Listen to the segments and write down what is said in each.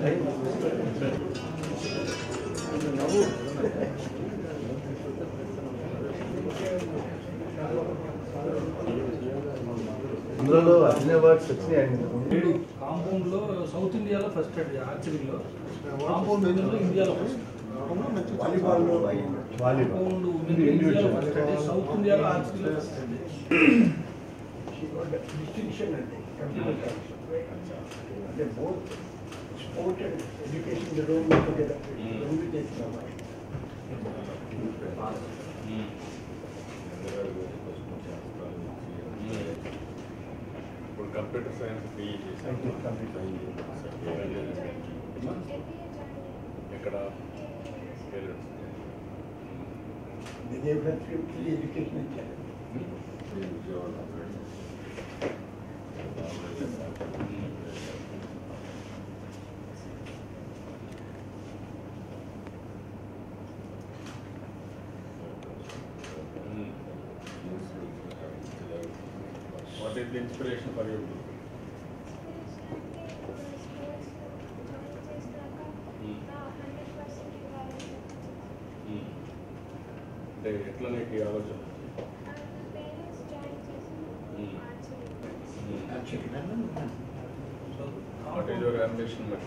అందులో అన్ని అవార్డ్స్ వచ్చినాయండి కాంపౌండ్ లో సౌత్ ఇండియాలో ఫస్ట్ అండి ఆర్చరీలో కాంపౌండ్ విన్నర్ లో ఇండియాలో ఫస్ట్ వాలీబాల్లో వాలీబాల్ కాంపౌండ్ విన్నర్ ఇండియాలో ఫస్ట్ అండి సౌత్ ఇండియాలో ఆర్చరీలో ఫస్ట్ అండి డిస్టింక్షన్ అంటే కంప్యూటర్ అంటే బోత్ స్పోర్ట్ అండ్ ఎడ్యుకేషన్ రెండు టుగెదర్ రెండు చేస్తున్నాం ఇప్పుడు కంప్యూటర్ సైన్స్ పిఈ చేశాను ఎక్కడ విజయభద్ర ఫ్రీ ఎడ్యుకేషన్ ఇచ్చారు what is the inspiration for you అంటే ఎట్లా నీకు ఈ ఆలోచన వాట్ ఈస్ యువర్ అంబిషన్ మరి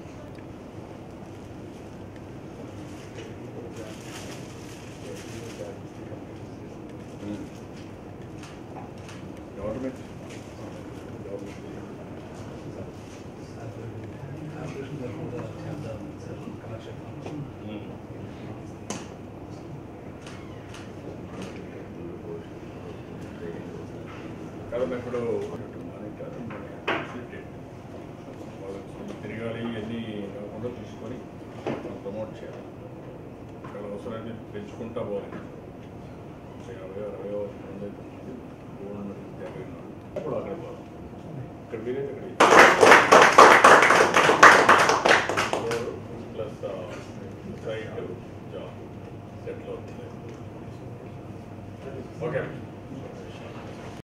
గవర్నమెంట్ కాబట్టి ఇప్పుడు మానిటర్ వాళ్ళకి తిరగాలి ఇవన్నీ కాకుండా చూసుకొని ప్రమోట్ చేయాలి ఇక్కడ అవసరాన్ని పెంచుకుంటా పోవాలి యాభై అరవై మంది మూడు యాభై అప్పుడు అక్కడ పోవాలి ఇక్కడ మీరే ఇక్కడ ప్లస్ సైట్ జాబ్ సెటిల్ అవుతుంది ఓకే